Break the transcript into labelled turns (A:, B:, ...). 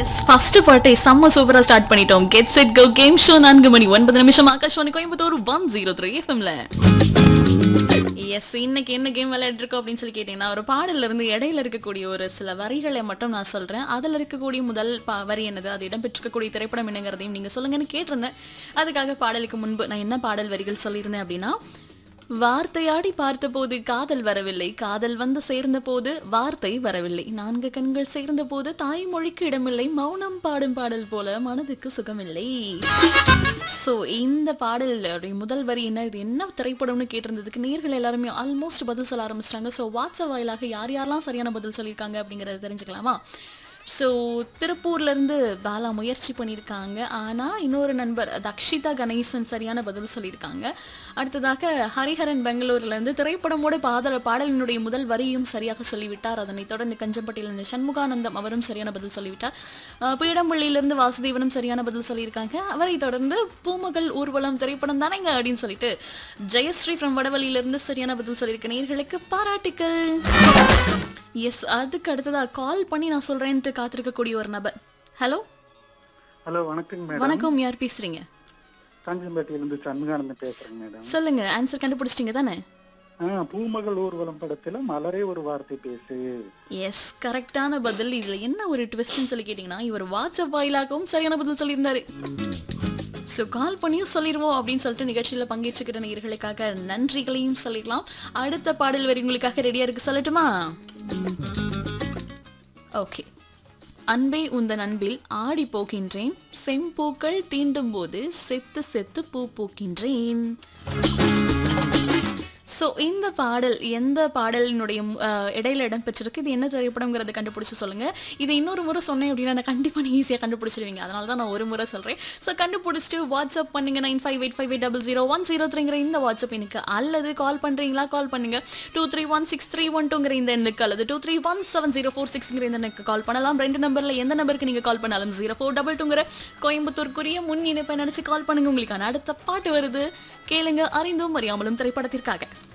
A: yes first பாட்டை செம்ம சூப்பரா ஸ்டார்ட் பண்ணிட்டோம் get set go game show நான்கு மணி ஒன்பது நிமிஷம் Akashvani Coimbatore one zero three எஃப்எம்ல எஸ் இன்னைக்கு என்ன கேம் விளையாட்டு இருக்கோம் அப்படின்னு சொல்லி கேட்டீங்கன்னா ஒரு பாடல்ல இருந்து இடையில இருக்கக்கூடிய ஒரு சில வரிகளை மட்டும் நான் சொல்றேன் அதுல இருக்கக்கூடிய முதல் பா- வரி என்னது அது இடம்பெற்றிருக்கக்கூடிய திரைப்படம் என்னங்கிறதையும் நீங்க சொல்லுங்கன்னு கேட்டிருந்தேன் அதுக்காக பாடலுக்கு முன்பு நான் என்ன பாடல் வரிகள் சொல்லியிருந்தேன் அப்படின்னா வார்த்தையாடி பார்த்தபோது காதல் வரவில்லை காதல் வந்து சேர்ந்த போது வார்த்தை வரவில்லை நான்கு கண்கள் சேர்ந்த போது தாய்மொழிக்கு இடமில்லை மௌனம் பாடும் பாடல் போல மனதுக்கு சுகமில்லை சோ இந்த பாடலுடைய முதல் வரி என்ன இது என்ன திரைப்படம்னு கேட்டிருந்ததுக்கு நேர்கள் எல்லாருமே ஆல்மோஸ்ட் பதில் சொல்ல ஆரம்பிச்சிட்டாங்க ஸோ வாட்ஸ்அப் வாயிலாக யார் யாரெல்லாம் சரியான பதில் சொல்லியிருக்காங்க அப்படிங்கறத தெரிஞ்சுக்கலாமா ஸோ திருப்பூர்லேருந்து பாலா முயற்சி பண்ணியிருக்காங்க ஆனால் இன்னொரு நண்பர் தக்ஷிதா கணேசன் சரியான பதில் சொல்லியிருக்காங்க அடுத்ததாக ஹரிஹரன் பெங்களூர்லேருந்து திரைப்படமோட பாதல் பாடலினுடைய முதல் வரியும் சரியாக சொல்லிவிட்டார் அதனைத் தொடர்ந்து கஞ்சம்பட்டியிலிருந்து சண்முகானந்தம் அவரும் சரியான பதில் சொல்லிவிட்டார் அஹ் பீடம்பள்ளியிலிருந்து வாசுதேவனும் சரியான பதில் சொல்லியிருக்காங்க அவரை தொடர்ந்து பூமகள் ஊர்வலம் திரைப்படம் தானேங்க அப்படின்னு சொல்லிட்டு ஜெயஸ்ரீ ஃப்ரம் வடவழியிலிருந்து சரியான பதில் சொல்லியிருக்க நேர்களுக்கு பாராட்டுக்கள் எஸ் அதுக்கு அடுத்ததா கால் பண்ணி நான் சொல்றேன்ட்டு காத்திருக்கக்கூடிய ஒரு நபர் ஹலோ
B: ஹலோ வணக்கம் மேடம்
A: வணக்கம் யார் பேசுறீங்க
B: காஞ்சிம்பேட்டையிலிருந்து சண்முகானந்தன் பேசுறேங்க மேடம்
A: சொல்லுங்க ஆன்சர் கண்டுபிடிச்சிட்டீங்க தானே
B: ஆ பூமகள் ஊர்வலம் படத்துல மலரே ஒரு வார்த்தை பேசு
A: எஸ் கரெக்டான பதில் இதுல என்ன ஒரு ட்விஸ்ட்னு சொல்லி கேட்டீங்கன்னா இவர் வாட்ஸ்அப் வாயிலாகவும் சரியான பதில் சொல்லியிருந்தாரு ஸோ கால் பண்ணியும் சொல்லிடுவோம் அப்படின்னு சொல்லிட்டு நிகழ்ச்சியில் பங்கேற்றுக்கிற நேயர்களுக்காக நன்றிகளையும் சொல்லிடலாம் அடுத்த பாடல் வரி உங்களுக்காக ரெடியா இருக்கு சொல்லட்டுமா ஓகே அன்பே உந்தன் அன்பில் ஆடி போகின்றேன் செம்பூக்கள் தீண்டும் போது செத்து செத்து பூ பூக்கின்றேன் ஸோ இந்த பாடல் எந்த பாடலினுடைய அஹ், இடையில இடம் பெற்றிருக்கு இது என்ன திரைப்படம்ங்கிறத கண்டுபிடிச்சு சொல்லுங்க இது இன்னொரு முறை சொன்னேன் அப்படின்னா நான் கண்டிப்பாக நீ ஈஸியாக கண்டுபிடிச்சிருவீங்க அதனால தான் நான் ஒரு முறை சொல்கிறேன் ஸோ கண்டுபிடிச்சிட்டு வாட்ஸ்அப் பண்ணுங்க nine five eight five eight double zero one zero த்ரீங்கிற இந்த வாட்ஸ்அப் எனக்கு அல்லது கால் பண்ணுறீங்களா கால் பண்ணுங்க two three one six three one டூங்கிற இந்த எண்ணுக்கு அல்லது two three one seven zero four சிக்ஸ்ங்கிற இந்த எண்ணுக்கு கால் பண்ணலாம் ரெண்டு நம்பரில் எந்த நம்பருக்கு நீங்கள் கால் பண்ணாலும் ஜீரோ ஃபோர் டபுள் டூங்கிற கோயம்புத்தூருக்குரிய முன் இணைப்பை நினச்சி கால் பண்ணுங்க உங்களுக்கான அடுத்த பாட்டு வருது கேளுங்க அறிந்தும் அறியாமலும் திரைப்படத்திற்காக